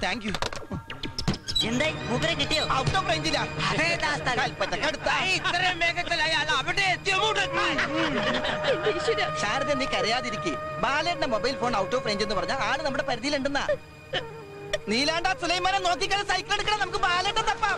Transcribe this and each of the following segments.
Thank you എന്തായി മൂപ്പരെ കിട്ടിയോ ഔട്ട് ഓഫ് റേഞ്ചിലാ അതേതാ സ്ഥലം? കൽപ്പറ്റക്കടുത്ത ഇത്രയും വേഗത്തിൽ അയാൾ അവിടെ എത്തിയോ ശാരദ നീ കരയാതിരിക്കെ ബാലേട്ടന്റെ mobile phone out of range എന്ന് പറഞ്ഞാൽ ആള് നമ്മുടെ പരിധിയിലുണ്ടെന്നാ നീലാണ്ട സുലൈമാനെ നോക്കിക്കാൻ സൈക്കിൾ എടുക്കണം നമുക്ക് ബാലേട്ടൻ തപ്പാം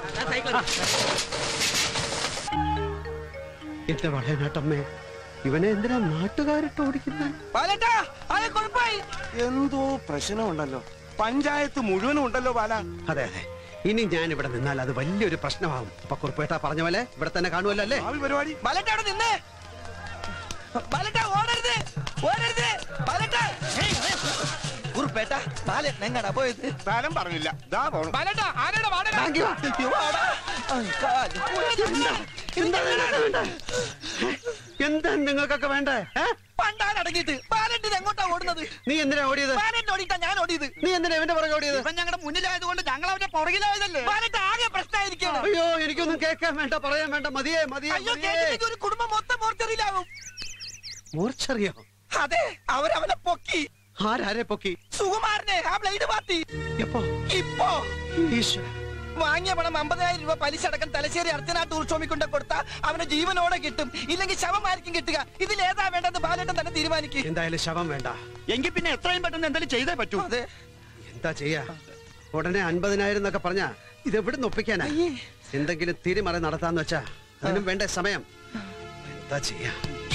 എന്റെ വളയനാട്ടമ്മേ ഇവനെ എന്തിനാ നാട്ടുകാരിട്ട് ഓടിക്കുന്നത് ബാലേട്ടാ ആളെ കുഴപ്പമായി എന്തോ പ്രശ്നമുണ്ടല്ലോ പഞ്ചായത്ത് മുഴുവനും ഉണ്ടല്ലോ ബാല അതെ അതെ ഇനി ഞാൻ ഇവിടെ നിന്നാൽ അത് വലിയൊരു പ്രശ്നമാകും അപ്പൊ കുറുപ്പേട്ട പറഞ്ഞ പോലെ ഇവിടെ തന്നെ കാണുമല്ലോ അല്ലേ ഭാവി പരിപാടി ബാലേട്ട അവിടെ നിന്നേ ബാലേട്ട ഓടരുത് ഓടരുത് ബാലേട്ട ഉറുപ്പേട്ട ബാലേട്ടൻ എങ്ങടാ പോയത് സ്ഥലം പറഞ്ഞില്ല ദാ പോണു അയ്യോ, ആടാ. ആ, കാല്. എന്താ നിങ്ങൾക്ക് വേണ്ടേ? എന്താ നിങ്ങൾക്കൊക്കെ വേണ്ടേ ഏ? പണ്ടാണ് അടങ്ങിയിട്ട് ബാലേട്ടൻ എങ്ങോട്ടാ ഓടുന്നത് നീ എന്തിനാ ഓടിയത് ബാലേട്ടൻ ഓടിയിട്ടാ ഞാൻ ഓടിയത് നീ എന്തിനാ ഇവന്റെ പുറകെ ഓടിയത് ഇവൻ ഞങ്ങളുടെ മുന്നിലായതുകൊണ്ട് ഞങ്ങൾ അവന്റെ പുറകിലായതല്ലേ ബാലേട്ടൻ ആകെ പ്രശ്നമായിരിക്കാണ് അയ്യോ എനിക്കൊന്നും കേൾക്കാൻ വേണ്ട പറയാൻ വേണ്ട മതിയേ മതിയേ അയ്യോ മതിയേ. കേട്ടില്ലെങ്കിൽ ഒരു കുടുംബം മൊത്തം മോർച്ചറിയിലാവും മൂർച്ചറിയോ അതെ അവരവനെ പൊക്കി ആരാരെ പൊക്കി സുകുമാരനെ ആ ബ്ലേഡ് പാർട്ടി എപ്പോ ഇപ്പോ ഈശ്വര വാങ്ങിയ പണം അമ്പതിനായിരം രൂപ പലിശ അടക്കം തലശ്ശേരി അർച്ചന ടൂർഷോമി കൊണ്ട് കൊടുത്താ അവന് ജീവനോടെ കിട്ടും ഇല്ലെങ്കിൽ ശവമായിരിക്കും കിട്ടുക ഇതിൽ ഏതാ വേണ്ടെന്ന് ബാലേട്ടൻ തന്നെ തീരുമാനിക്കും എന്തായാലും ശവം വേണ്ട എങ്കിൽ പിന്നെ എത്രയും പെട്ടെന്ന് എന്തെങ്കിലും ചെയ്തേ പറ്റൂ അതെ എന്താ ചെയ്യാ ഉടനെ അൻപതിനായിരം എന്നൊക്കെ പറഞ്ഞാ ഇതെവിടെ ഒപ്പിക്കാനാ അയ്യേ. എന്തെങ്കിലും തിരിമറി നടത്താന്ന് വെച്ചാ അതിനും വേണ്ട സമയം എന്താ ചെയ്യാ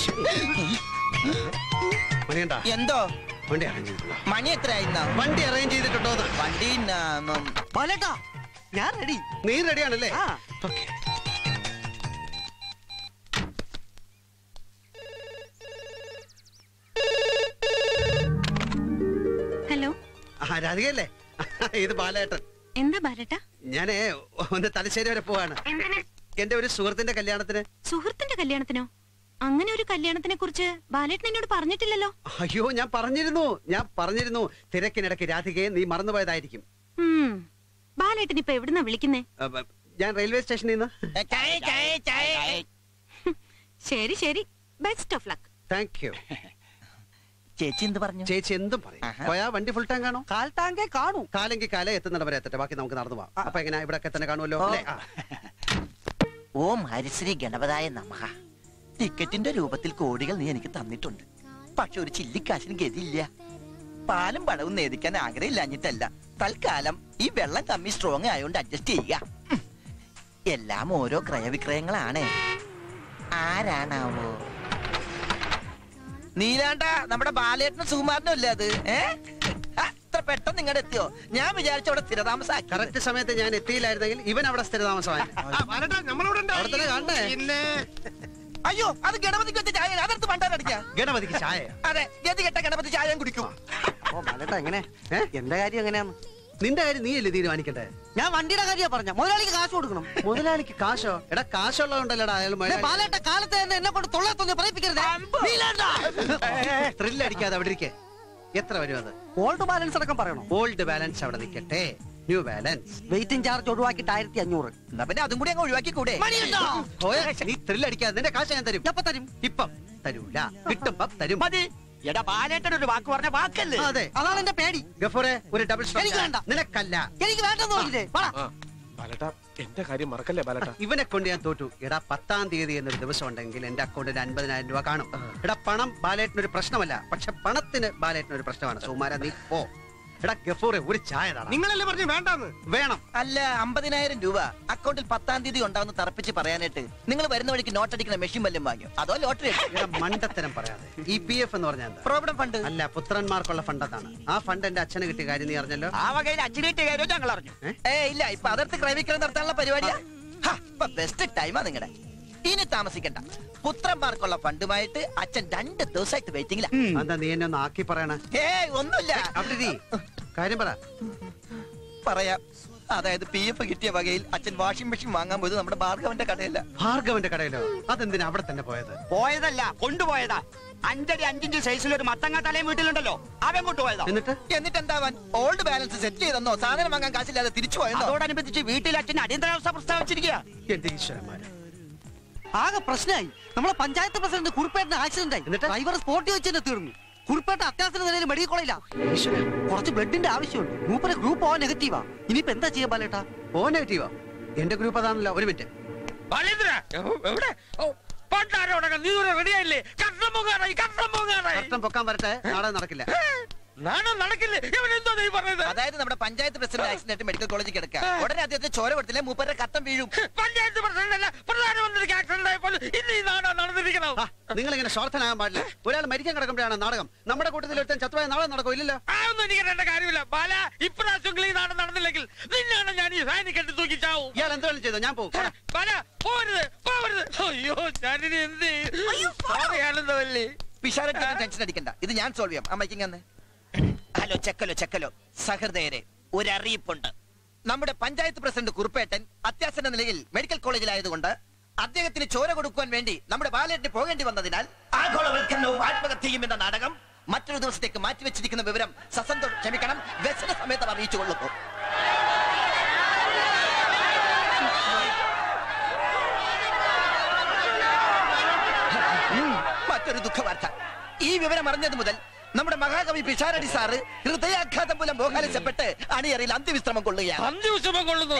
മണിയണ്ട എന്തോ വണ്ടി അറേഞ്ച് ചെയ്തിട്ടുണ്ടോ മണി എത്രയായിരുന്ന വണ്ടി അറേഞ്ച് ചെയ്തിട്ടുണ്ടോ എന്ന്? വണ്ടി നാമം. ബാലേട്ടാ ഞാൻ റെഡി നീ റെഡിയാണല്ലേ ആ. ഓക്കെ ഹലോ ആ രാധികയല്ലേ ഇത് ബാലേട്ടൻ എന്താ ബാലട്ട ഞാനേ ഒന്ന് തലശ്ശേരി വരെ പോവാണ് എന്റെ ഒരു സുഹൃത്തിന്റെ കല്യാണത്തിന് സുഹൃത്തിന്റെ കല്യാണത്തിനോ അങ്ങനെ ഒരു കല്യാണത്തിനെ കുറിച്ച് ബാലേട്ടൻ എന്നോട് പറഞ്ഞിട്ടില്ലല്ലോ അയ്യോ ഞാൻ പറഞ്ഞിരുന്നു ഞാൻ പറഞ്ഞിരുന്നു തിരക്കിനിടയ്ക്ക് രാധികയെ നീ മറന്നുപോയതായിരിക്കും ഉം. ബാലേട്ടൻ ഇപ്പൊ എവിടുന്നാ വിളിക്കുന്നേ അപ്പൊ ഞാൻ റെയിൽവേ സ്റ്റേഷനിൽ നിന്ന് ഏ, ചായ, ചായ, ചായ. ശരി ശരി best of luck thank you ചേച്ചി എന്ത് പറഞ്ഞു ചേച്ചി എന്തും പറയും ആഹാ. പോയാ വണ്ടി ഫുൾ ടൈം കാണോ കാൽ ടാങ്കേ കാണൂ കാലെങ്കിൽ കാലേ എത്തുന്നിടം വരെ എത്തട്ടെ ബാക്കി നമുക്ക് നടന്നു പോവാം അപ്പൊ എങ്ങനെ ഇവിടെ തന്നെ കാണുമല്ലോ അല്ലേ ആ. ഓം ഹരിശ്രീ ഗണപതായ നമഃ ടിക്കറ്റിന്റെ രൂപത്തിൽ കോടികൾ നീ എനിക്ക് തന്നിട്ടുണ്ട് പക്ഷെ ഒരു ചില്ലിക്കാശിന് ഗതിയില്ല പാലും പഴവും നേദിക്കാൻ ആഗ്രഹമില്ലാഞ്ഞിട്ടല്ല തൽക്കാലം ഈ വെള്ളം കമ്മി സ്ട്രോങ് ആയതുകൊണ്ട് അഡ്ജസ്റ്റ് ചെയ്യുക ഉം. എല്ലാം ഓരോ ക്രയവിക്രയങ്ങളാണ് ആരാണാവോ നീലാണ്ട നമ്മുടെ ബാലേട്ടനും സുകുമാരനും അല്ലേ അത് ഏ ആ, ഇത്ര പെട്ടെന്ന് നിങ്ങളുടെ എത്തിയോ ഞാൻ വിചാരിച്ചു അവിടെ സ്ഥിരതാമസാക്കി കറക്റ്റ് സമയത്ത് ഞാൻ എത്തിയില്ലായിരുന്നെങ്കിൽ ഇവൻ അവിടെ സ്ഥിരതാമസമായി അവിടെ തന്നെ കാണണേ അയ്യോ അത് ഗണപതിക്ക് വെച്ച ചായ അതെടുത്ത് പണ്ടാരടിക്കാം ഗണപതിക്ക് ചായ അതെ ഗതി കെട്ട ഗണപതി ചായ കുടിക്കും ഓ ബാലേട്ടാ എങ്ങനെ ഏ? എന്റെ കാര്യം എങ്ങനെയാന്ന് നിന്റെ കാര്യം നീയല്ലേ തീരുമാനിക്കട്ടെ ഞാൻ വണ്ടിയുടെ കാര്യ പറഞ്ഞ മുതലാളിക്ക് കാശ് കൊടുക്കണം മുതലാളിക്ക് കാശോ എടാ കാശുള്ളതുകൊണ്ടല്ലടാ അയാൾ ബാലേട്ട കാലത്ത് തന്നെ എന്നെ കൊണ്ട് തൊള്ളത്തൊന്ന് പറയിപ്പിക്കരുത് ത്രില്ല് അടിക്കാതെ അവിടെ ഇരിക്കെ എത്ര വരും അത് ഓൾഡ് ബാലൻസ് അടക്കം പറയണോ ഓൾഡ് ബാലൻസ് അവിടെ നിൽക്കട്ടെ ന്യൂ ബാലൻസ് വെയിറ്റിംഗ് ചാർജ് ഒഴിവാക്കിയിട്ട് ആയിരത്തി അഞ്ഞൂറ് എന്നാ പിന്നെ അതും കൂടി അങ്ങ് ഒഴിവാക്കി കൂടെ പോയ നീ ത്രില്ല് അടിക്കാതെ നിന്റെ കാശ് ഞാൻ തരും എപ്പ തരും ഇപ്പം തരൂല കിട്ടുമ്പം തരും മതി എടാ ബാലേട്ടൻ ഒരു വാക്ക് പറഞ്ഞ വാക്കല്ലേ ആ, അതെ അതാണ് എന്റെ പേടി ഗഫൂറെ ഒരു ഡബിൾ എനിക്ക് വേണ്ട. നിനക്കല്ല എനിക്ക് വേണ്ടെന്ന് പറഞ്ഞില്ലേ പറ ബാലട്ട എന്റെ കാര്യം മറക്കല്ലേ ബാലട്ട ഇവനെ കൊണ്ട് ഞാൻ തോറ്റു എടാ പത്താം തീയതി എന്നൊരു ദിവസം ഉണ്ടെങ്കിൽ എന്റെ അക്കൗണ്ടിൽ അൻപതിനായിരം രൂപ കാണും എടാ പണം ബാലേട്ടിനൊരു പ്രശ്നമല്ല പക്ഷെ പണത്തിന് ബാലേട്ടിനൊരു പ്രശ്നമാണ് സുമാര നീ പോ എടാ ഗഫൂറെ ഒരു ചായ താടാ. നിങ്ങളല്ലേ പറഞ്ഞു വേണ്ടാന്ന് വേണം അല്ല അമ്പതിനായിരം രൂപ അക്കൗണ്ടിൽ പത്താം തീയതി ഉണ്ടാവുന്ന തറപ്പിച്ച് പറയാനായിട്ട് നിങ്ങൾ വരുന്ന വഴിക്ക് നോട്ട് അടിക്കുന്ന മെഷീൻ വല്ലതും വാങ്ങിയോ അതോ ലോട്ടറി എടാ മണ്ടത്തരം പറയാതെ ഈ പി എഫ് എന്ന് പറഞ്ഞാൽ എന്താ പ്രോവിഡന്റ് ഫണ്ട് അല്ല പുത്രന്മാർക്കുള്ള ഫണ്ട് എന്നാണ് ആ ഫണ്ട് എന്റെ അച്ഛന് കിട്ടിയ കാര്യം നീ അറിഞ്ഞല്ലോ ആ വകയിൽ അച്ഛനേറ്റ് കാര്യം ഞങ്ങൾ അറിഞ്ഞു ഏ? ഏ ഇല്ല ഇപ്പൊ അതിർത്ത് ക്രയവിക്രയം നടത്താനുള്ള പരിപാടിയാ ഹാ, ഇപ്പൊ ബെസ്റ്റ് ടൈമാ നിങ്ങളുടെ ഇനി താമസിക്കണ്ട പുത്രന്മാർക്കുള്ള ഫണ്ടുമായിട്ട് അച്ഛൻ രണ്ട് ദിവസമായിട്ട് വെയിറ്റിംഗിലാ എന്താ നീ എന്നെ ഒന്ന് ആക്കി പറയണ ഏ ഒന്നുമില്ല അവിടെ ഇരി. കാര്യം പറ പറയാം അതായത് പി എഫ് കിട്ടിയ വകയിൽ അച്ഛൻ വാഷിംഗ് മെഷീൻ വാങ്ങാൻ പോയത് നമ്മുടെ ഭാർഗവന്റെ കടയല്ല ഭാർഗവന്റെ കടയിലോ അതെന്തിനാ അവിടെ തന്നെ പോയത് പോയതല്ല കൊണ്ടുപോയതാ അഞ്ചടി അഞ്ചിഞ്ച് സൈസിൽ ഒരു മത്തങ്ങ തലയും വീട്ടിലുണ്ടല്ലോ അവൻ കൊണ്ടുപോയതാ എന്നിട്ട് എന്നിട്ട് എന്താവാൻ ഓൾഡ് ബാലൻസ് സെറ്റ് ചെയ്തെന്നോ സാധനം വാങ്ങാൻ കാശില്ലാതെ തിരിച്ചു പോയെന്നോ അതോടനുബന്ധിച്ച് വീട്ടിൽ അച്ഛൻ അടിയന്തരാവസ്ഥ പ്രസ്താവിച്ചിരിക്കുക എന്റെ ഈശ്വരന്മാര് ആകെ പ്രശ്നമായി നമ്മളെ പഞ്ചായത്ത് പ്രസിഡന്റ് കുറിപ്പേട്ടന് ആക്സിഡന്റ് ആയി എന്നിട്ട്? ഡ്രൈവർ സ്പോട്ടി വെച്ച് തന്നെ തീർന്നു കുറിപ്പേട്ട അത്യാവശ്യ നിലയിൽ മെഡിക്കൽ കോളേജിലാ ഈശ്വരാ. കുറച്ച് ബ്ലഡിന്റെ ആവശ്യമുണ്ട് മൂപ്പരെ ഗ്രൂപ്പ് ഓ നെഗറ്റീവാ ഇനിയിപ്പോ എന്താ ചെയ്യാൻ ബാലേട്ടാ ഓ നെഗറ്റീവോ എന്റെ ഗ്രൂപ്പ് അതാണല്ലോ ഒരു മിനിറ്റ് ബാലേന്ദ്ര എവിടെ ഓ പണ്ടാരോടകം നീ ദൂരെ റെഡിയായില്ലേ കഷ്ണം പൊങ്ങാറായി കഷ്ണം പൊങ്ങാറായി കഷ്ടം പൊക്കാൻ വരട്ടെ നാളെ നടക്കില്ല നാണം നടക്കില്ലേ ഇവൻ എന്തോ നീ പറഞ്ഞത് അതായത് നമ്മുടെ പഞ്ചായത്ത് പ്രസിഡന്റ് ആക്സിഡന്റ് ആയിട്ട് മെഡിക്കൽ കോളേജിൽ കിടക്കുക ഉടനെ അദ്ദേഹത്തെ ചോര കൊടുത്തില്ലേ മൂപ്പരുടെ കത്തം വീഴും പഞ്ചായത്ത് പ്രസിഡന്റ് അല്ല പ്രധാനമന്ത്രിക്ക് ആക്സിഡന്റ് ആയപ്പോൾ ഇന്ന് ഈ നാടാ നടന്നിരിക്കണം നിങ്ങൾ ഇങ്ങനെ സ്വാർത്ഥനാകാൻ പാടില്ല ഒരാൾ മരിക്കാൻ കിടക്കുമ്പോഴാണ് നാടകം നമ്മുടെ കൂട്ടത്തിൽ ഒരുത്തൻ ചത്തുപോയ നാളെ നടക്കും ഇല്ലല്ലോ ആ ഒന്നും എനിക്ക് അറിയേണ്ട കാര്യമില്ല ബാല ഇപ്രാവശ്യം ഈ നാട് നടന്നില്ലെങ്കിൽ നിന്നാണ് ഞാൻ ഈ ഫാനി കെട്ടി തൂക്കി ചാവും ഇയാൾ എന്തെങ്കിലും ചെയ്തോ ഞാൻ പോകും പോടാ. ബാല പോരുത് പോരുത് അയ്യോ ഞാനിനി എന്ത് ചെയ്യും? Sorry, ആനന്ദവല്ലി പിഷാരട്ടി ടെൻഷൻ അടിക്കണ്ട ഇത് ഞാൻ സോൾവ് ചെയ്യാം അമ്മയ്ക്ക് അന്ന് ഹലോ ചെക്കലോ ചെക്കലോ സഹൃദയരെ ഒരു അറിയിപ്പുണ്ട് നമ്മുടെ പഞ്ചായത്ത് പ്രസിഡന്റ് കുറുപ്പേട്ടൻ അത്യാസന്ന നിലയിൽ മെഡിക്കൽ കോളേജിലായതുകൊണ്ട് അദ്ദേഹത്തിന് ചോര കൊടുക്കുവാൻ വേണ്ടി നമ്മുടെ ബാലേട്ടിന് പോകേണ്ടി വന്നതിനാൽ ആഗോളവൽക്കരണവും ആത്മഹത്യയും എന്ന നാടകം മറ്റൊരു ദിവസത്തേക്ക് മാറ്റിവെച്ചിരിക്കുന്ന വിവരം സസന്തോഷം ക്ഷമിക്കണം വ്യസന സമേതം അറിയിച്ചു കൊള്ളുന്നു ഉം, മറ്റൊരു ദുഃഖവാർത്ത ഈ വിവരം അറിഞ്ഞത് മുതൽ നമ്മുടെ മഹാകവി പിഷാരടി സാറ് ഹൃദയാഘാതം മൂലം മോഹാലിച്ചപ്പെട്ട് അണിയറയിൽ അന്ത്യവിശ്രമം കൊള്ളുകയാണ് അന്ത്യവിശ്രമം കൊള്ളുന്നു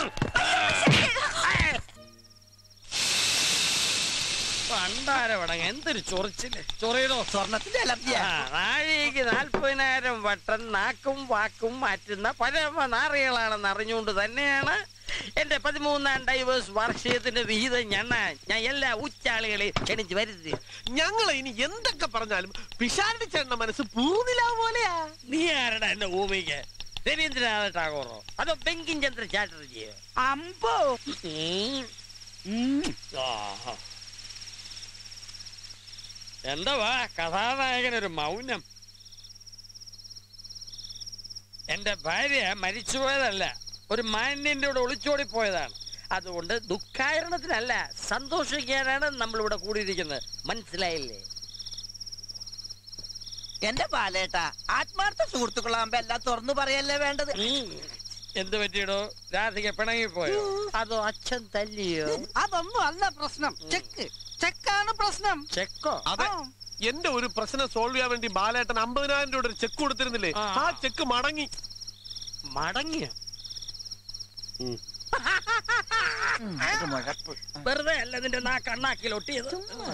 പണ്ടാരവടങ്ങ എന്തൊരു ചൊറിച്ചില് ചൊറിയണോ സ്വർണത്തിന്റെ അലർജിയാ ആ, നാഴികയ്ക്ക് നാൽപ്പതിനായിരം വട്ടം നാക്കും വാക്കും മാറ്റുന്ന പരമനാറികളാണെന്ന് അറിഞ്ഞുകൊണ്ട് തന്നെയാണ് എന്റെ പതിമൂന്നാം ഡൈവേഴ്സ് വാർഷികത്തിന്റെ വിഹിതം ഞണ്ണാൻ ഞാൻ എല്ലാ ഉച്ചാളികളെയും ക്ഷണിച്ച് വരുത്തി ഞങ്ങൾ ഇനി എന്തൊക്കെ പറഞ്ഞാലും പിഷാരടി ചേട്ടന്റെ മനസ്സ് പൂർണ്ണില പോലെയാ നീ ആരടാ എന്റെ ഭൂമിക്ക് രവീന്ദ്രനാഥ ടാഗോറോ അതോ ബെങ്കിം ചന്ദ്ര ചാറ്റർജിയോ അമ്പോ ഉം. ആഹാ. എന്തുവാ കഥാനായകനൊരു മൗനം എന്റെ ഭാര്യ മരിച്ചുപോയതല്ല ഒരു മാന്യന്റെ കൂടെ ഒളിച്ചോടി പോയതാണ് അതുകൊണ്ട് ദുഃഖാരണത്തിനല്ല സന്തോഷിക്കാനാണ് നമ്മളിവിടെ കൂടിയിരിക്കുന്നത് മനസ്സിലായില്ലേ എന്റെ ബാലേട്ടാ ആത്മാർത്ഥ സുഹൃത്തുക്കളാകുമ്പോ എല്ലാം തുറന്നു പറയല്ലേ വേണ്ടത് ഉം. എന്ത് പറ്റിയിടോ രാധിക പിണങ്ങിപ്പോയോ അതോ അച്ഛൻ തല്ലിയോ അതൊന്നും അല്ല പ്രശ്നം ചെക്ക് ചെക്കാണ് പ്രശ്നം ചെക്കോ അതെ ആ. എന്റെ ഒരു പ്രശ്നം സോൾവ് ചെയ്യാൻ വേണ്ടി ബാലേട്ടൻ അമ്പതിനായിരം രൂപയുടെ ഒരു ചെക്ക് കൊടുത്തിരുന്നില്ലേ ആ. ആ ചെക്ക് മടങ്ങി മടങ്ങിയ ഉം, ഒരു മുഴപ്പ്. വെറുതെ അല്ല നിന്റെ നാ കണ്ണാക്കിൽ ഒട്ടിയത്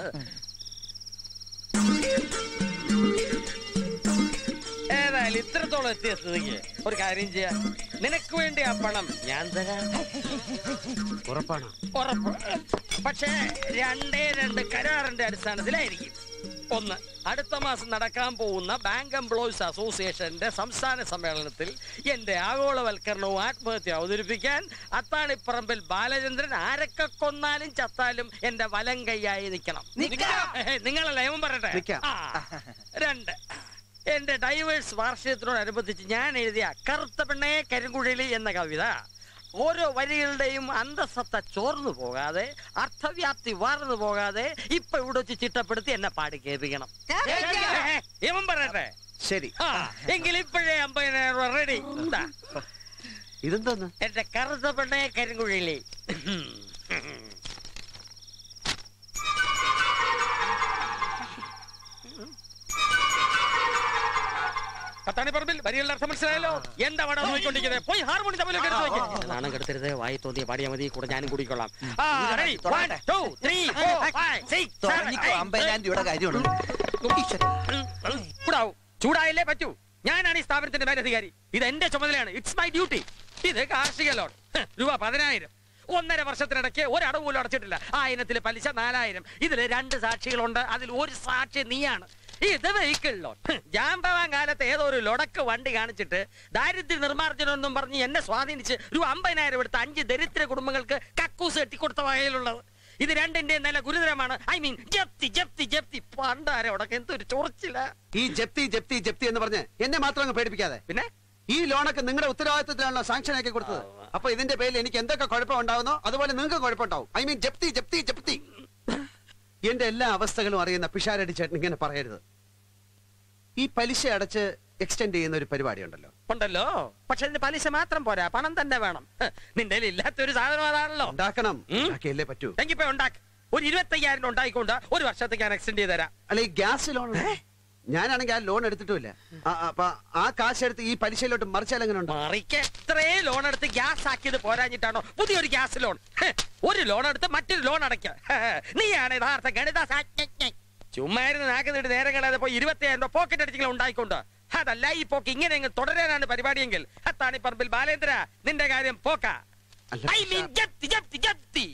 ഏതായാലും ഇത്രത്തോളം എത്തിയ സ്ഥിതിക്ക് ഒരു കാര്യം ചെയ്യാം നിനക്ക് വേണ്ടി ആ പണം ഞാൻ തരാം ഉറപ്പാണോ ഉറപ്പ് പക്ഷേ രണ്ടേ രണ്ട് കരാറിന്റെ അടിസ്ഥാനത്തിലായിരിക്കും ഒന്ന് അടുത്ത മാസം നടക്കാൻ പോകുന്ന ബാങ്ക് എംപ്ലോയീസ് അസോസിയേഷന്റെ സംസ്ഥാന സമ്മേളനത്തിൽ എന്റെ ആഗോളവൽക്കരണവും ആത്മഹത്യ അവതരിപ്പിക്കാൻ അത്താണിപ്പറമ്പിൽ ബാലചന്ദ്രൻ ആരൊക്കെ കൊന്നാലും ചത്താലും എന്റെ വലം കൈയായി നിൽക്കണം ഏഹ്, നിങ്ങളല്ല ഏവൻ പറയട്ടെ നിക്കാം. ആ. രണ്ട് എന്റെ ഡൈവേഴ്സ് വാർഷികത്തിനോടനുബന്ധിച്ച് ഞാൻ എഴുതിയ കറുത്ത പെണ്ണേ കരിങ്കുഴലി എന്ന കവിത ഓരോ വരികളുടെയും അന്തസത്ത ചോർന്നു പോകാതെ അർത്ഥവ്യാപ്തി വാർന്നു പോകാതെ ഇപ്പൊ ഇവിടെ വെച്ച് ചിട്ടപ്പെടുത്തി എന്നെ പാടി കേൾപ്പിക്കണം ഏഹ്, ഇവൻ പറയട്ടെ ശരി ആ എങ്കിൽ ഇപ്പോഴേ അമ്പതിനായിരം രൂപ റെഡി എന്താ ഇതെന്തോന്ന് എന്റെ കറുത്ത പെണ്ണേ കരിങ്കുഴലി പത്താണിപ്പറമ്പിൽ വരികളുടെ അർത്ഥം മനസ്സിലായല്ലോ എന്താ വട നോക്കിക്കൊണ്ടിരിക്കുന്നത് പോയി ഹാർമോണി തമ്മിലൊക്കെ എടുത്ത് വെക്ക്. നാണം കെടുത്തരുത് വായി തോന്നിയ പാടിയാ മതി കൂടെ ഞാനും കൂടിക്കൊള്ളാം ആ, ready? One, two, three, four, five, six, seven, തുടങ്ങിക്കോ eight. അമ്പതിനായിരം രൂപയുടെ കാര്യമുള്ളൂ ഈശ്വരാ. ചൂടാവും ചൂടായില്ലേ പറ്റൂ ഞാനാണ് ഈ സ്ഥാപനത്തിന്റെ മേലധികാരി ഇത് എന്റെ ചുമതലയാണ് ഇറ്റ്സ് മൈ ഡ്യൂട്ടി ഇത് കാർഷിക ലോൺ ഹ്, രൂപ പതിനായിരം ഒന്നര വർഷത്തിനിടയ്ക്ക് ഒരടവ് പോലും അടച്ചിട്ടില്ല ആ ഇനത്തിൽ പലിശ നാലായിരം ഇതിൽ രണ്ട് സാക്ഷികളുണ്ട് അതിൽ ഒരു സാക്ഷി നീയാണ് ഇത് വെഹിക്കിൾ ലോൺ ഹ്, ജാമ്പവാൻ കാലത്ത് ഏതോ ഒരു ലൊടക്ക് വണ്ടി കാണിച്ചിട്ട് ദാരിദ്ര്യ നിർമ്മാർജ്ജനം എന്നും പറഞ്ഞ് എന്നെ സ്വാധീനിച്ച് രൂപ അമ്പതിനായിരം എടുത്ത് അഞ്ച് ദരിദ്ര കുടുംബങ്ങൾക്ക് കക്കൂസ് കെട്ടിക്കൊടുത്ത വകയിലുള്ളത് ഇത് രണ്ടിന്റെ നില ഗുരുതരമാണ് ഐ മീൻ ജപ്തി ജപ്തി ജപ്തി പണ്ടാരോടൊക്കെ എന്തൊരു ചൊറിച്ചില്ല ഈ ജപ്തി ജപ്തി ജപ്തി എന്ന് പറഞ്ഞ് എന്നെ മാത്രം അങ്ങ് പേടിപ്പിക്കാതെ പിന്നെ ഈ ലോണൊക്കെ നിങ്ങളുടെ ഉത്തരവാദിത്തത്തിലാണല്ലോ സാങ്ഷൻ ആക്കി കൊടുത്തത് അപ്പൊ ഇതിന്റെ പേരിൽ എനിക്ക് എന്തൊക്കെ കുഴപ്പം ഉണ്ടാവുന്നോ അതുപോലെ നിങ്ങൾക്ക് കുഴപ്പമുണ്ടാവും ഐ മീൻ ജപ്തി ജപ്തി ജപ്തി എന്റെ എല്ലാ അവസ്ഥകളും അറിയുന്ന പിഷാരടി ചേട്ടൻ ഇങ്ങനെ പറയരുത് ഈ പലിശ അടച്ച് എക്സ്റ്റെൻഡ് ചെയ്യുന്ന ഒരു പരിപാടി ഉണ്ടല്ലോ ഉണ്ടല്ലോ പക്ഷെ അതിന്റെ പലിശ മാത്രം പോരാ പണം തന്നെ വേണം ഹ്, നിന്റെ ഇല്ലാത്തൊരു സാധനം അതാണല്ലോ ഉണ്ടാക്കണം ഉം. ഉണ്ടാക്കിയല്ലേ പറ്റൂ എങ്കിപ്പോ ഉണ്ടാക്ക് ഒരു ഇരുപത്തയ്യായിരം ഉണ്ടായിക്കൊണ്ട് ഒരു വർഷത്തേക്ക് ഞാൻ എക്സ്റ്റെൻഡ് ചെയ്ത് തരാം അല്ല ഈ ഗ്യാസ് ലോൺ ഞാനാണെങ്കിൽ ആ ലോൺ എടുത്തിട്ടുമില്ല ആ, അപ്പൊ ആ കാശ് എടുത്ത് ഈ പലിശയിലോട്ട് മറിച്ചാൽ എങ്ങനെ ഉണ്ട് മറിക്ക് എത്രേ ലോൺ എടുത്ത് ഗ്യാസ് ആക്കിയത് പോരാഞ്ഞിട്ടാണോ പുതിയൊരു ഗ്യാസ് ലോൺ ഹെ, ഒരു ലോൺ എടുത്ത് മറ്റൊരു ലോൺ അടയ്ക്ക നീയാണ് യഥാർത്ഥ ഗണിത ശാസ്ത്രജ്ഞൻ. ചുമ്മാ ഇരുന്ന് നാക്ക് നീട്ടി നേരം കളയാതെ പോയി ഇരുപത്തിയായിരം രൂപ പോക്കറ്റ് അടിച്ചിങ്ങനെ ഉണ്ടായിക്കൊണ്ട് അതല്ല ഈ പോക്ക് ഇങ്ങനെ അങ്ങ് തുടരാനാണ് പരിപാടിയെങ്കിൽ അത്താണിപ്പറമ്പിൽ ബാലേന്ദ്ര നിന്റെ കാര്യം പോക്ക അല്ല, ഐ മീൻ ജപ്തി ജപ്തി ജപ്തി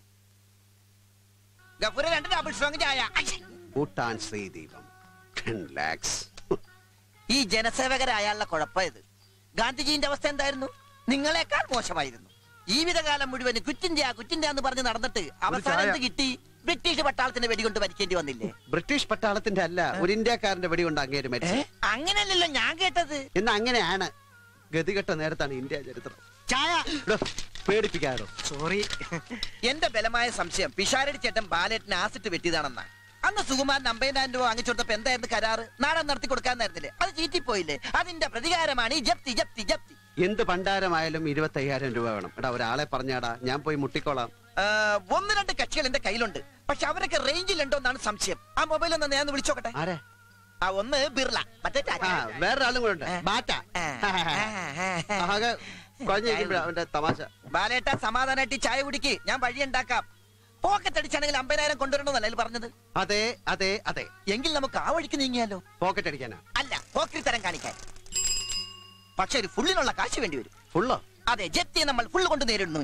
ഗഫൂര് രണ്ട് ഡബിൾ സ്ട്രോങ് ചായ അയ്യ. ഭൂട്ടാൻ ശ്രീദീപം ടെൻ ലാക്സ് ഈ ജനസേവകരായാലുള്ള കുഴപ്പം ഇത് ഗാന്ധിജീന്റെ അവസ്ഥ എന്തായിരുന്നു നിങ്ങളെക്കാൾ മോശമായിരുന്നു ജീവിതകാലം മുഴുവൻ കുറ്റിന്ത്യ കുറ്റിന്ത്യ എന്ന് പറഞ്ഞ് നടന്നിട്ട് അവസാനം ചായ. എന്ത് കിട്ടി ബ്രിട്ടീഷ് പട്ടാളത്തിന് വെടികൊണ്ട് മരിക്കേണ്ടി വന്നില്ലേ ബ്രിട്ടീഷ് പട്ടാളത്തിന്റെ അല്ല ഒരു ഇന്ത്യക്കാരന്റെ വെടികൊണ്ട് അങ്ങേര് ഏ? മരിച്ചു അങ്ങനെയല്ലല്ലോ ഞാൻ കേട്ടത് എന്നാ അങ്ങനെയാണ് ഗതികെട്ട നേരത്താണ് ഇന്ത്യ ചരിത്രം ചായ എടോ, പേടിപ്പിക്കാറോ സോറി എന്റെ ബലമായ സംശയം പിഷാരടി ചേട്ടൻ ബാലേറ്റിന് ആസിട്ട് വെട്ടിയതാണെന്നാ അന്ന് സുകുമാരൻ അമ്പതിനായിരം രൂപ വാങ്ങിച്ചു കൊടുത്തപ്പോ എന്തായിരുന്നു കരാറ് നാടൻ നടത്തി കൊടുക്കാന്നായിരുന്നില്ലേ അത് ചീറ്റിപ്പോയില്ലേ അതിന്റെ പ്രതികാരമാണ് ഈ ജപ്തി ജപ്തി ജപ്തി എന്ത് പണ്ടാരമായാലും ഇരുപത്തി അയ്യായിരം രൂപ വേണം എടാ ഒരാളെ പറഞ്ഞാടാ ഞാൻ പോയി മുട്ടിക്കോളാം ആ, ഒന്ന് രണ്ട് കക്ഷികൾ എന്റെ കയ്യിലുണ്ട് പക്ഷെ അവരൊക്കെ റേഞ്ചിലുണ്ടോ എന്നാണ് സംശയം ആ മൊബൈൽ ഒന്ന് ഞാൻ വിളിച്ചോക്കട്ടെ ആരെ ആ ഒന്ന് ബിർള മറ്റേ ടാറ്റ. ആ വേറൊരാളും കൂടെ ഉണ്ട് ഏ. ബാറ്റ ആ, ആ, ആ. ആകെ കുഴഞ്ഞിരിക്കുമ്പോഴാ അവന്റെ തമാശ ബാലേട്ട സമാധാനമായിട്ട് ഈ ചായ കുടിക്ക് ഞാൻ വഴി ഉണ്ടാക്കാം പോക്കറ്റ് അടിച്ചാണെങ്കിൽ അമ്പതിനായിരം കൊണ്ടുവരണമെന്നല്ല അതിൽ പറഞ്ഞത് അതെ അതെ അതെ എങ്കിൽ നമുക്ക് ആ വഴിക്ക് നീങ്ങിയാലോ പോക്കറ്റ് അടിക്കാനാ അല്ല പോക്കരി തരം കാണിക്കാൻ പക്ഷെ ഒരു ഫുള്ളിനുള്ള കാശ് വേണ്ടി വരും ഫുള്ളോ അതെ ജപ്തിയെ നമ്മൾ ഫുള്ള് കൊണ്ട് നേരിടുന്നു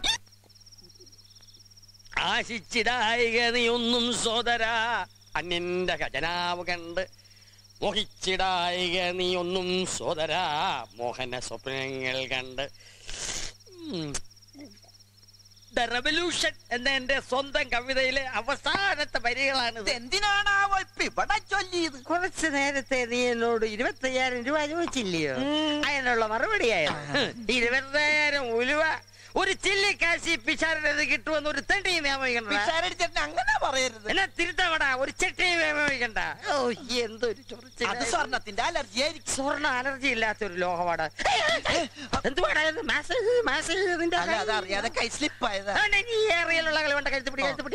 ആശിച്ചിടായിക നീ ഒന്നും സോദര അന്യന്റെ ഖജനാവ് കണ്ട് മോഹിച്ചിടായിക നീ ഒന്നും സോദര മോഹന സ്വപ്നങ്ങൾ കണ്ട് ദ റെവല്യൂഷൻ എന്ന എന്റെ സ്വന്തം കവിതയിലെ അവസാനത്തെ വരികളാണിത് എന്തിനാണാവോ ഇപ്പൊ ഇവിടെ ചൊല്ലിയത് കുറച്ചു നേരത്തെ നീ എന്നോട് ഇരുപത്തയ്യായിരം രൂപ ചോദിച്ചില്ലയോ അതിനുള്ള മറുപടിയായിരുന്നു ഇരുപത്തായിരം ഉലുവ ഒരു ചില്ലിക്കാശി പിശാരത് കിട്ടുമെന്ന് ഒരു തെണ്ടി നിയമിക്കണ്ട പിഷാരടി ചേട്ടൻ അങ്ങനെ പറയരുത് എന്നെ തിരുത്തവടാ ഒരു ചെട്ടി നിയമിക്കണ്ട ഓ എന്തൊരു അത് ചൊറിച്ചിൽ സ്വർണത്തിന്റെ അലർജി ആയിരിക്കും സ്വർണ്ണ അലർജി ഇല്ലാത്ത ഒരു ലോകമാണ് എന്തുവാടാ ഇത് മാസേജ് മാസേജ് നിന്റെ അല്ല അത് അറിയാതെ കൈ സ്ലിപ്പ് ആയതാ അതുകൊണ്ട് ഈ ഏറിയലുള്ള കളി വേണ്ട കഴുത്തുപിടി കഴുത്തുപിടി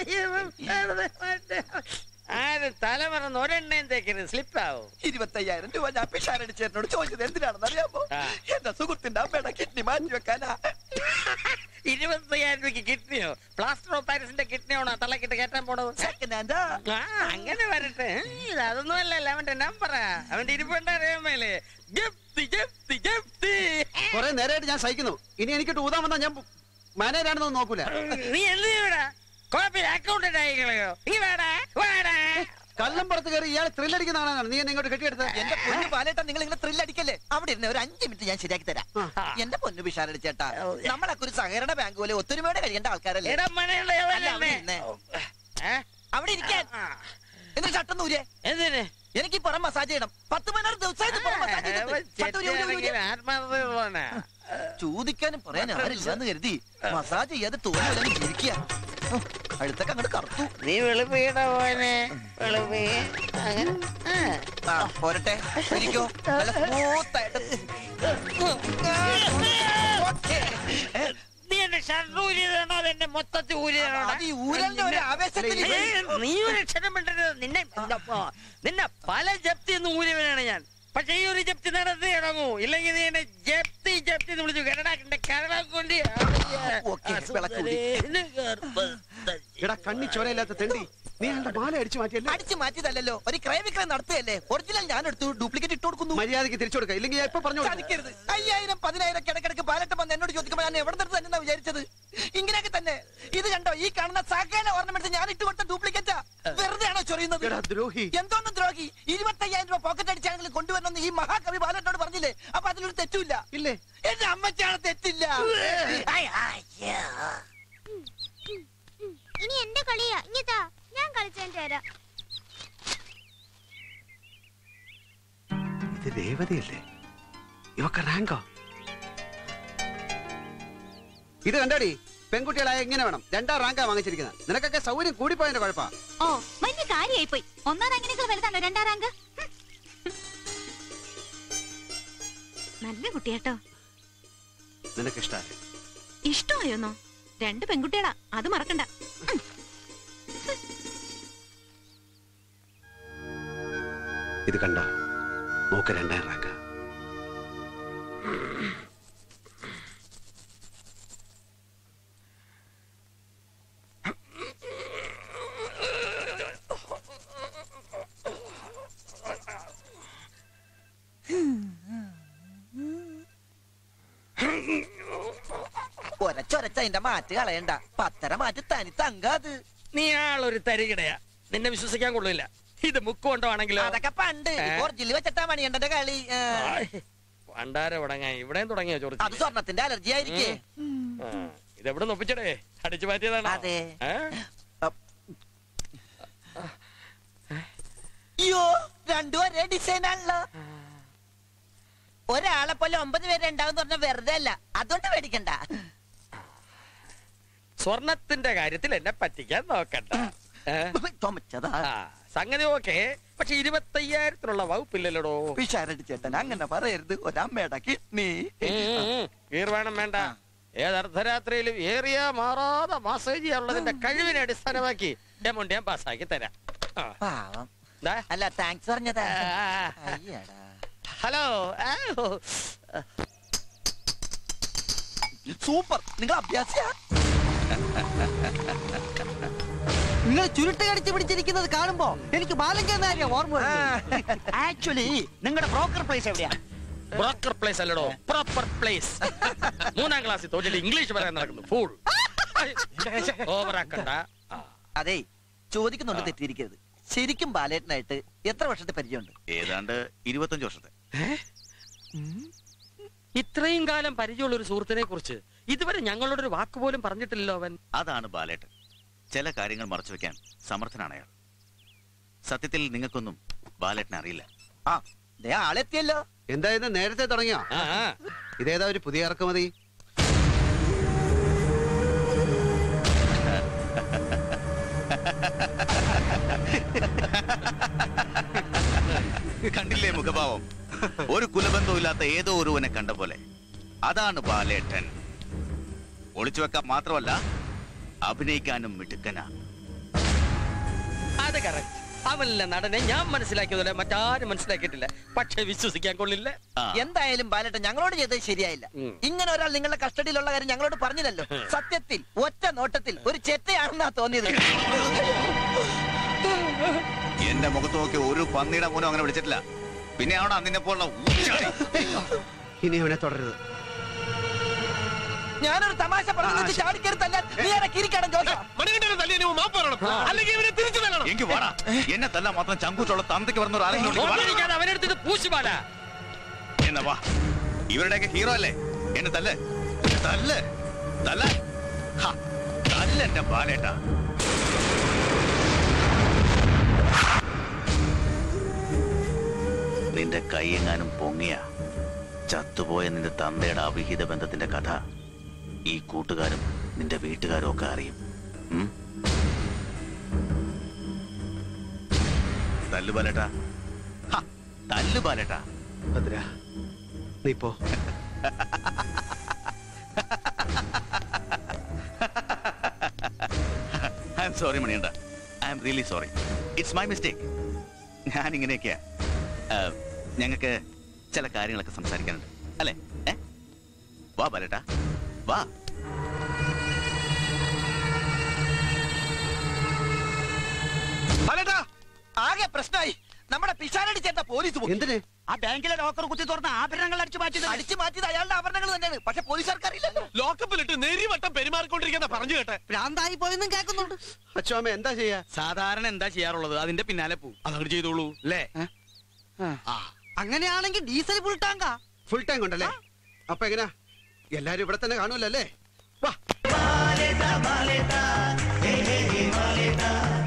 ആരും തലമറന്ന് ഒരെണ്ണയും തേക്കരുത് സ്ലിപ്പാവും ഇരുപത്തയ്യായിരം രൂപ ഞാൻ പിഷാരടി ചേട്ടനോട് ചോദിച്ചത് എന്തിനാണെന്ന് അറിയാമോ ആ. എന്റെ സുഹൃത്തിന്റെ അമ്മയുടെ കിഡ്നി മാറ്റി വെക്കാനാ ഇരുപത്തയ്യായിരം രൂപയ്ക്ക് കിഡ്നിയോ പ്ലാസ്റ്റർ ഓഫ് പാരീസിന്റെ കിഡ്നിയാണോ തള്ളക്കിട്ട് കയറ്റാൻ പോണത് സെക്കൻഡ് ഹാൻഡാ ആ അങ്ങനെ വരട്ടെ ഇത് അതൊന്നും അല്ലല്ലോ അവന്റെ നമ്പറാ അവന്റെ ഇരിപ്പുണ്ട് അറിയാമേലേ ജപ്തി ജപ്തി ജപ്തി കുറെ നേരമായിട്ട് ഞാൻ സഹിക്കുന്നു ഇനി എനിക്കിട്ട് ഊതാൻ വന്നാൽ ഞാൻ മാനേജാണെന്ന് നോക്കൂല നീ എന്ത് ചെയ്യടാ കുഴപ്പമില്ല അക്കൗണ്ടന്റ് ആയിക്കളയോ നീ വേടാ വേടാ കള്ളം പുറത്ത് കയറി ഇയാൾ ത്രില്ലടിക്കുന്നതാണ് നീ എന്നെ ഇങ്ങോട്ട് കെട്ടിയെടുത്ത് എന്റെ പൊന്നു പാലേട്ടാ നിങ്ങൾ ഇങ്ങനെ ത്രില്ല് അടിക്കല്ലേ അവിടെ ഇരുന്ന് ഒരു അഞ്ച് മിനിറ്റ് ഞാൻ ശരിയാക്കി തരാം എന്റെ പൊന്നു പിഷാരടി ചേട്ടാ നമ്മളൊക്കെ ഒരു സഹകരണ ബാങ്ക് പോലെ ഒത്തൊരുമയോടെ കഴിയേണ്ട ആൾക്കാരല്ലേ ഇടം മഴയുള്ള അല്ല, അവിടെ ഇരുന്നേ. അവിടെ ഇരിക്കാൻ എന്നിട്ട് ഷട്ടം നൂരെ എന്തിന് എനിക്ക് ഈ പുറം മസാജ് ചെയ്യണം പത്ത് പതിനാറ് ദിവസമായിട്ട് പുറം മസാജ് ചെയ്തിട്ട്. ഷർട്ട് ഊരി, ഊരി, ഊരി, ഊരി. ആത്മാർത്ഥ ചോദിക്കാനും പറയാൻ ആരില്ലെന്ന് കരുതി മസാജ് ചെയ്യാതെ തോന്നി ജീവിക്കുക അടുത്തൊക്കെ അങ്ങോട്ട് കറുത്തു നീ വെളുപ്പിക്കട പോനെ വെളുപ്പി അങ്ങനെ ആ. ആ പോരട്ടെ ഇരിക്കോ നല്ല സ്മൂത്ത് ആയിട്ട് ഓക്കേ. ഏ, നീ എന്റെ ഷർട്ട് ഊരിയതാണോ അതെന്റെ മൊത്തത്തിൽ ഊരിയതാണോ അത് ഈ ഊരലിന്റെ ഒരു ആവേശത്തിൽ ഏയ്, നീ ഒരു ക്ഷണം മിണ്ടരുത് നിന്നെ നിന്നെ- നിന്നെ പല ജപ്തി എന്ന് ഊരിയവനാണ് ഞാൻ പക്ഷെ ഈ ഒരു ജപ്തി നടത്തി ഇറങ്ങൂ ഇല്ലെങ്കിൽ നീ എന്നെ ജപ്തി ജപ്തി എന്ന് വിളിച്ചു കേരളാക്കിന്റെ കേരള കൊണ്ട് ഓക്കേ, വിളക്കൂടി. എടാ കണ്ണി ചോരയില്ലാത്ത തെണ്ടി നീ അയാളുടെ മാല അടിച്ചു മാറ്റിയല്ലേ അടിച്ചു മാറ്റിയതല്ലോ ഒരു ക്രയവിക്രയം നടത്തുകയല്ലേ ഒറിജിനൽ ഞാൻ എടുത്തു ഡ്യൂപ്ലിക്കേറ്റ് ഇട്ട് കൊടുക്കുന്നു മര്യാദക്ക് തിരിച്ചു കൊടുക്ക ഇല്ലെങ്കിൽ ഞാൻ ഇപ്പൊ പറഞ്ഞു കൊടുക്കാം. ചതിക്കരുത് അയ്യായിരം പതിനായിരം കിടക്കിടക്ക് പാലട്ടം വന്ന് എന്നോട് ചോദിക്കുമ്പോൾ ഞാൻ എവിടെ നിന്ന് തന്നെ വിചാരിച്ചത് ഇങ്ങനെയൊക്കെ തന്നെ ഇത് കണ്ടോ ഈ കാണുന്ന സകല ഓർണമെന്റ്സ് ഞാൻ ഇട്ട് കൊടുത്ത ഡ്യൂപ്ലിക്കേറ്റാ വെറുതെ ആണോ ചൊറിയുന്നത് എടാ ദ്രോഹി എന്തോന്ന് ദ്രോഹി ഇരുപത്തയ്യായിരം രൂപ പോക്കറ്റ് അടിച്ചാണെങ്കിൽ കൊണ്ടുവരണമെന്ന് ഈ മഹാകവി ബാലനോട് പറഞ്ഞില്ലേ അപ്പൊ അതിലൊരു തെറ്റില്ല ഇല്ലേ എന്റെ അമ്മച്ചാണ് തെറ്റില്ല ഐ, അയ്യോ. ഇനി എന്റെ കളിയാ ഇങ്ങത്താ ഞാൻ കളിച്ചതിന് തരാം ഇത് രേവതിയല്ലേ ഇവക്ക റാങ്കോ ഇത് കണ്ടോടി പെൺകുട്ടികളായ ഇങ്ങനെ വേണം രണ്ടാം റാങ്കാ വാങ്ങിച്ചിരിക്കുന്നത് നിനക്കൊക്കെ സൗകര്യം കൂടിപ്പോയതിന്റെ കുഴപ്പാ ഓ വലിയ കാര്യമായി പോയി ഒന്നാം റാങ്കിനേക്കാൾ വലുതാണോ രണ്ടാം റാങ്ക് ഹും. നല്ല കുട്ടിയാട്ടോ നിനക്ക് ഇഷ്ടമല്ലേ ഇഷ്ടമായോന്നോ രണ്ട് പെൺകുട്ടികളാ അത് മറക്കണ്ട ഉം. ഇത് കണ്ടോ മോക്ക് രണ്ടാം റാങ്ക ഒരച്ചൊരച്ച അതിന്റെ മാറ്റ് കളയണ്ട പത്തര മാറ്റ് തനി തങ്കാത് നീ ആളൊരു തരികിടയാ നിന്നെ വിശ്വസിക്കാൻ കൊള്ളില്ല ഇത് മുക്ക് കൊണ്ടുവാണെങ്കിലോ അതൊക്കെ പണ്ട് ഏ? ഒറിജിനൽ വെച്ചിട്ടാ മണിയണ്ടന്റെ കളി ഏ. പണ്ടാര തുടങ്ങാൻ ഇവിടെയും തുടങ്ങിയോ അത് ചോദിച്ചു സ്വർണത്തിന്റെ അലർജി ആയിരിക്കേ ഇതെവിടെ നൊപ്പിച്ചടേ അടിച്ചു മാറ്റിയതാണ് അതെ അയ്യോ രണ്ടും ഒരേ ഡിസൈൻ ആണല്ലോ ഒരാളെ പോലെ ഒമ്പത് പേര് ഉണ്ടാവും പറഞ്ഞ വെറുതെ അല്ല അതുകൊണ്ട് പേടിക്കണ്ട സ്വർണത്തിന്റെ കാര്യത്തിൽ എന്നെ പറ്റിക്കാൻ നോക്കണ്ട ഏ? ചുമച്ചതാ ആ, സംഗതി ഓക്കെ പക്ഷെ ഇരുപത്തയ്യായിരത്തിനുള്ള വകുപ്പില്ലല്ലോടോ പിഷാരടി ചേട്ടൻ അങ്ങനെ പറയരുത് ഒരമ്മയുടെ കിഡ്നി ഗീർ വേണം വേണ്ട ഏതർദ്ധരാത്രിയിലും ഏറിയ മാറാതെ മാസേജ് ചെയ്യാനുള്ളതിന്റെ കഴിവിനെ അടിസ്ഥാനമാക്കി എമൗണ്ട് ഞാൻ പാസ്സാക്കി തരാം ആ. പാവം ദാ. അല്ല താങ്ക്സ് പറഞ്ഞതാ ആ. അയ്യടാ ഹലോ ആ, ഓ. സൂപ്പർ നിങ്ങൾ അഭ്യാസിയാ നിങ്ങൾ ചുരുട്ട് കടിച്ചു പിടിച്ചിരിക്കുന്നത് കാണുമ്പോ എനിക്ക് ബാലങ്കേന്നാരിയ ഓർമ്മ വരുന്നത്. ആക്ച്വലി നിങ്ങളുടെ ബ്രോക്കർ പ്ലേസ് എവിടെയാ ബ്രോക്കർ പ്ലേസ് അല്ലടോ പ്രോപ്പർ പ്ലേസ് മൂന്നാം ക്ലാസ്സിൽ തോറ്റിട്ട് ഇംഗ്ലീഷ് പറയാൻ നടക്കുന്നു ഫൂൾ ഓവറാക്കണ്ട ആ. അതെ ചോദിക്കുന്നുണ്ട് തെറ്റിയിരിക്കരുത് ശരിക്കും ബാലേട്ടനായിട്ട് എത്ര വർഷത്തെ പരിചയമുണ്ട് ഏതാണ്ട് ഇരുപത്തഞ്ച് വർഷത്തെ ഇത്രയും കാലം പരിചയമുള്ള ഒരു സുഹൃത്തിനെ കുറിച്ച് ഇതുവരെ ഞങ്ങളോട് ഒരു വാക്ക് പോലും പറഞ്ഞിട്ടില്ലല്ലോ അവൻ അതാണ് ബാലേട്ടൻ ചില കാര്യങ്ങൾ മറച്ചു വെക്കാൻ സമർത്ഥനാണ് അയാൾ സത്യത്തിൽ നിങ്ങൾക്കൊന്നും ബാലേട്ടനെ അറിയില്ല ആ ദേ ആളെത്തിയല്ലോ എന്തായാലും നേരത്തെ തുടങ്ങിയോ ആ, ആ. ഇതേതാ ഒരു പുതിയ ഇറക്കുമതി കണ്ടില്ലേ മുഖഭാവം ഒരു കുലബന്ധവുമില്ലാത്ത ഏതോ ഒരുവനെ കണ്ട പോലെ അതാണ് ബാലേട്ടൻ ഒളിച്ചു വെക്കാൻ മാത്രമല്ല അഭിനയിക്കാനും മിടുക്കനാ അത് കറക്റ്റ് അവനിലെ നടനെ ഞാൻ മനസ്സിലാക്കിയതുപോലെ മറ്റാരും മനസ്സിലാക്കിയിട്ടില്ല പക്ഷെ വിശ്വസിക്കാൻ കൊള്ളില്ല ആ. എന്തായാലും ബാലേട്ടൻ ഞങ്ങളോട് ചെയ്തത് ശരിയായില്ല ഉം. ഇങ്ങനെ ഒരാൾ നിങ്ങളുടെ കസ്റ്റഡിയിലുള്ള കാര്യം ഞങ്ങളോട് പറഞ്ഞില്ലല്ലോ സത്യത്തിൽ ഒറ്റ നോട്ടത്തിൽ ഒരു ചെറ്റയാണെന്നാ തോന്നിയത് എന്റെ മുഖത്ത് നോക്കി ഒരു പന്നിയുടെ മൂലം അങ്ങനെ വിളിച്ചിട്ടില്ല പിന്നെ അവിടെ നിന്നെ പോലുള്ള ഊച്ചാളി. ഇനി അവനെ തുടരുത് ഞാനൊരു തമാശ പറഞ്ഞു ചാടിക്കരുത്തല്ല നീ ഇറക്കിയിരിക്കണം ജോസ മണികണ്ഠനെ തല്ലിയ മാപ്പ് പറയണം അല്ലെങ്കിൽ ഇവനെ തിരിച്ചു തല്ലണം എങ്കി വാടാ എന്നെ തല്ല മാത്രം ചങ്കൂറ്റുള്ള തന്തയ്ക്ക് പറഞ്ഞ ആരെങ്കിലും ഉണ്ടെങ്കിൽ വാടാ. നോക്കിയിരിക്കാതെ അവനെടുത്തിട്ട് പൂശുപാല എന്നാ വാ ഇവരുടെയൊക്കെ ഹീറോ അല്ലേ എന്നെ തല്ല് തല്ല് തല്ല ഹ, തല്ല് എന്റെ ബാലേട്ടാ നിന്റെ കൈയെങ്ങാനും പൊങ്ങിയ ചത്തുപോയ നിന്റെ തന്തയുടെ അവിഹിത ബന്ധത്തിന്റെ കഥ ഈ കൂട്ടുകാരും നിന്റെ വീട്ടുകാരും ഒക്കെ അറിയും ഉം? തല്ലു ബാലേട്ടാ ഹ, തല്ലു ബാലേട്ടാ ഭദ്ര നീ പോ ഐ എം സോറി മണിയണ്ട I am really sorry it's my mistake ഞാൻ ഇങ്ങനെയൊക്കെയാ ഞങ്ങൾക്ക് ചില കാര്യങ്ങളൊക്കെ സംസാരിക്കാനുണ്ട് അല്ലേ ഏ വാ ബാലേട്ടാ വാ ബാലേട്ടാ ആകെ പ്രശ്നമായി നമ്മുടെ പിഷാരടി ചേട്ട പോലീസ് പോയി. എന്തിന് ആ ബാങ്കിലെ ലോക്കർ കുത്തി തുറന്ന് ആഭരണങ്ങൾ അടിച്ചു മാറ്റിയത് അടിച്ചു മാറ്റിയത് അയാളുടെ ആഭരണങ്ങൾ തന്നെയാണ് പക്ഷെ പോലീസുകാർക്ക് അറിയില്ലല്ലോ ലോക്കപ്പിലിട്ട് നെരിവട്ടം പെരുമാറിക്കൊണ്ടിരിക്കുന്ന പറഞ്ഞു കേട്ടെ ഭ്രാന്തായി പോയെന്നും കേൾക്കുന്നുണ്ട് അച്ഛമ്മ എന്താ ചെയ്യാ സാധാരണ എന്താ ചെയ്യാറുള്ളത് അതിന്റെ പിന്നാലെ പോവും അതങ്ങോട്ട് ചെയ്തോളൂ അല്ലേ അങ്ങനെയാണെങ്കിൽ ഡീസൽ ഫുൾ ടാങ്കാ ഫുൾ ടൈം ഉണ്ടല്ലേ അപ്പൊ എങ്ങനാ എല്ലാരും ഇവിടെ തന്നെ കാണുമല്ലോ അല്ലേ വാ